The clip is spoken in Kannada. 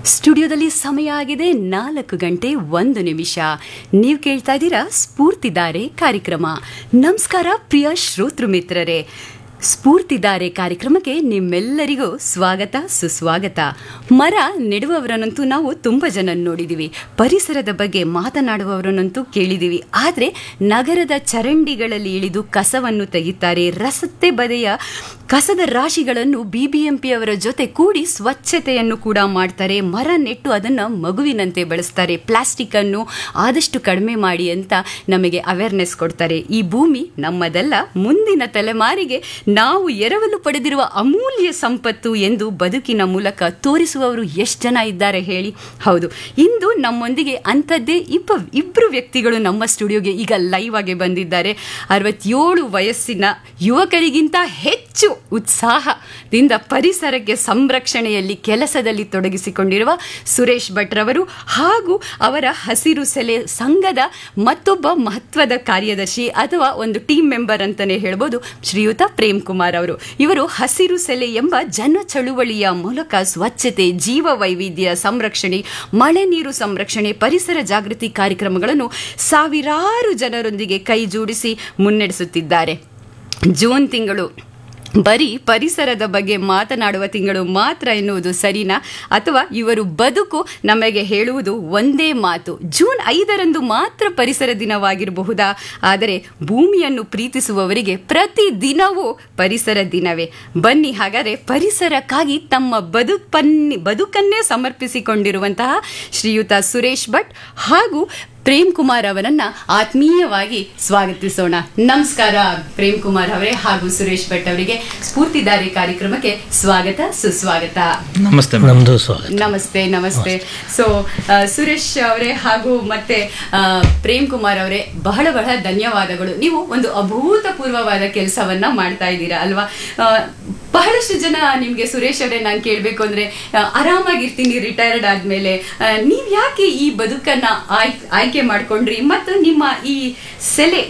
ಸ್ಟುಡಿಯೋದಲ್ಲಿ ಸಮಯ ಆಗಿದೆ ನಾಲ್ಕು ಗಂಟೆ ಒಂದು ನಿಮಿಷ ನೀವು ಕೇಳ್ತಾ ಇದ್ದೀರಾ ಸ್ಫೂರ್ತಿದಾರೆ ಕಾರ್ಯಕ್ರಮ ನಮಸ್ಕಾರ ಪ್ರಿಯ ಶ್ರೋತೃ ಮಿತ್ರರೇ ಸ್ಫೂರ್ತಿದಾರೆ ಕಾರ್ಯಕ್ರಮಕ್ಕೆ ನಿಮ್ಮೆಲ್ಲರಿಗೂ ಸ್ವಾಗತ ಸುಸ್ವಾಗತ ಮರ ನೆಡುವವರನ್ನಂತೂ ನಾವು ತುಂಬ ಜನ ನೋಡಿದ್ದೀವಿ ಪರಿಸರದ ಬಗ್ಗೆ ಮಾತನಾಡುವವರನ್ನಂತೂ ಕೇಳಿದ್ದೀವಿ ಆದರೆ ನಗರದ ಚರಂಡಿಗಳಲ್ಲಿ ಇಳಿದು ಕಸವನ್ನು ತೆಗಿತಾರೆ ರಸತೆ ಬದೆಯ ಕಸದ ರಾಶಿಗಳನ್ನು ಬಿಬಿಎಂಪಿ ಅವರ ಜೊತೆ ಕೂಡಿ ಸ್ವಚ್ಛತೆಯನ್ನು ಕೂಡ ಮಾಡ್ತಾರೆ ಮರ ನೆಟ್ಟು ಅದನ್ನು ಮಗುವಿನಂತೆ ಬಳಸ್ತಾರೆ ಪ್ಲಾಸ್ಟಿಕ್ ಅನ್ನು ಆದಷ್ಟು ಕಡಿಮೆ ಮಾಡಿ ಅಂತ ನಮಗೆ ಅವೇರ್ನೆಸ್ ಕೊಡ್ತಾರೆ ಈ ಭೂಮಿ ನಮ್ಮದಲ್ಲ ಮುಂದಿನ ತಲೆಮಾರಿಗೆ ನಾವು ಎರವಲು ಪಡೆದಿರುವ ಅಮೂಲ್ಯ ಸಂಪತ್ತು ಎಂದು ಬದುಕಿನ ಮೂಲಕ ತೋರಿಸುವವರು ಎಷ್ಟು ಜನ ಇದ್ದಾರೆ ಹೇಳಿ ಹೌದು ಇಂದು ನಮ್ಮೊಂದಿಗೆ ಅಂಥದ್ದೇ ಇಬ್ಬ ಇಬ್ಬರು ವ್ಯಕ್ತಿಗಳು ನಮ್ಮ ಸ್ಟುಡಿಯೋಗೆ ಈಗ ಲೈವ್ ಆಗಿ ಬಂದಿದ್ದಾರೆ ಅರವತ್ತೇಳು ವಯಸ್ಸಿನ ಯುವಕರಿಗಿಂತ ಹೆಚ್ಚು ಉತ್ಸಾಹದಿಂದ ಪರಿಸರಕ್ಕೆ ಸಂರಕ್ಷಣೆಯಲ್ಲಿ ಕೆಲಸದಲ್ಲಿ ತೊಡಗಿಸಿಕೊಂಡಿರುವ ಸುರೇಶ್ ಭಟ್ರವರು ಹಾಗೂ ಅವರ ಹಸಿರು ಸೆಲೆ ಸಂಘದ ಮತ್ತೊಬ್ಬ ಮಹತ್ವದ ಕಾರ್ಯದರ್ಶಿ ಅಥವಾ ಒಂದು ಟೀಮ್ ಮೆಂಬರ್ ಅಂತಾನೆ ಹೇಳ್ಬೋದು ಶ್ರೀಯುತ ಪ್ರೇಮ್ ಕುಮಾರ್ ಅವರು ಇವರು ಹಸಿರು ಸೆಲೆ ಎಂಬ ಜನ ಚಳುವಳಿಯ ಮೂಲಕ ಸ್ವಚ್ಛತೆ ಜೀವ ವೈವಿಧ್ಯ ಸಂರಕ್ಷಣೆ ಮಳೆ ನೀರು ಸಂರಕ್ಷಣೆ ಪರಿಸರ ಜಾಗೃತಿ ಕಾರ್ಯಕ್ರಮಗಳನ್ನು ಸಾವಿರಾರು ಜನರೊಂದಿಗೆ ಕೈ ಜೋಡಿಸಿ ಮುನ್ನಡೆಸುತ್ತಿದ್ದಾರೆ ಜೂನ್ ತಿಂಗಳು ಬರೀ ಪರಿಸರದ ಬಗ್ಗೆ ಮಾತನಾಡುವ ತಿಂಗಳು ಮಾತ್ರ ಎನ್ನುವುದು ಸರಿನಾ ಅಥವಾ ಇವರು ಬದುಕು ನಮಗೆ ಹೇಳುವುದು ಒಂದೇ ಮಾತು ಜೂನ್ ಐದರಂದು ಮಾತ್ರ ಪರಿಸರ ದಿನವಾಗಿರಬಹುದಾ ಆದರೆ ಭೂಮಿಯನ್ನು ಪ್ರೀತಿಸುವವರಿಗೆ ಪ್ರತಿ ದಿನವೂ ಪರಿಸರ ದಿನವೇ ಬನ್ನಿ ಹಾಗಾದರೆ ಪರಿಸರಕ್ಕಾಗಿ ತಮ್ಮ ಬದುಕನ್ನಿ ಬದುಕನ್ನೇ ಸಮರ್ಪಿಸಿಕೊಂಡಿರುವಂತಹ ಶ್ರೀಯುತ ಸುರೇಶ್ ಭಟ್ ಹಾಗೂ ಪ್ರೇಮ್ ಕುಮಾರ್ ಅವರನ್ನ ಆತ್ಮೀಯವಾಗಿ ಸ್ವಾಗತಿಸೋಣ ನಮಸ್ಕಾರ ಪ್ರೇಮ್ ಕುಮಾರ್ ಅವರೇ ಹಾಗೂ ಸುರೇಶ್ ಭಟ್ ಅವರಿಗೆ ಸ್ಫೂರ್ತಿದಾರಿ ಕಾರ್ಯಕ್ರಮಕ್ಕೆ ಸ್ವಾಗತ ಸುಸ್ವಾಗತ ನಮಸ್ತೆ ನಮ್ದು ಸ್ವಾಗತ ನಮಸ್ತೆ ನಮಸ್ತೆ ಸೊ ಸುರೇಶ್ ಅವರೇ ಹಾಗೂ ಮತ್ತೆ ಆ, ಪ್ರೇಮ್ ಕುಮಾರ್ ಅವರೇ ಬಹಳ ಬಹಳ ಧನ್ಯವಾದಗಳು ನೀವು ಒಂದು ಅಭೂತಪೂರ್ವವಾದ ಕೆಲಸವನ್ನ ಮಾಡ್ತಾ ಇದ್ದೀರಾ ಅಲ್ವಾ ಆ, ಬಹಳಷ್ಟು ಜನ ನಿಮ್ಗೆ ಸುರೇಶ್ ಅವರೇ ನಾನು ಕೇಳಬೇಕು ಅಂದ್ರೆ ಆ, ಆರಾಮಾಗಿರ್ತೀನಿ ರಿಟೈರ್ಡ್ ಆದ್ಮೇಲೆ ಆ, ನೀವ್ ಯಾಕೆ ಈ ಬದುಕನ್ನ ಆಯ್ ಆಯ್ಕೆ ಮಾಡ್ಕೊಂಡ್ರಿ ಮತ್ತು ನಿಮ್ಮ ಈ ಸೆಲೆ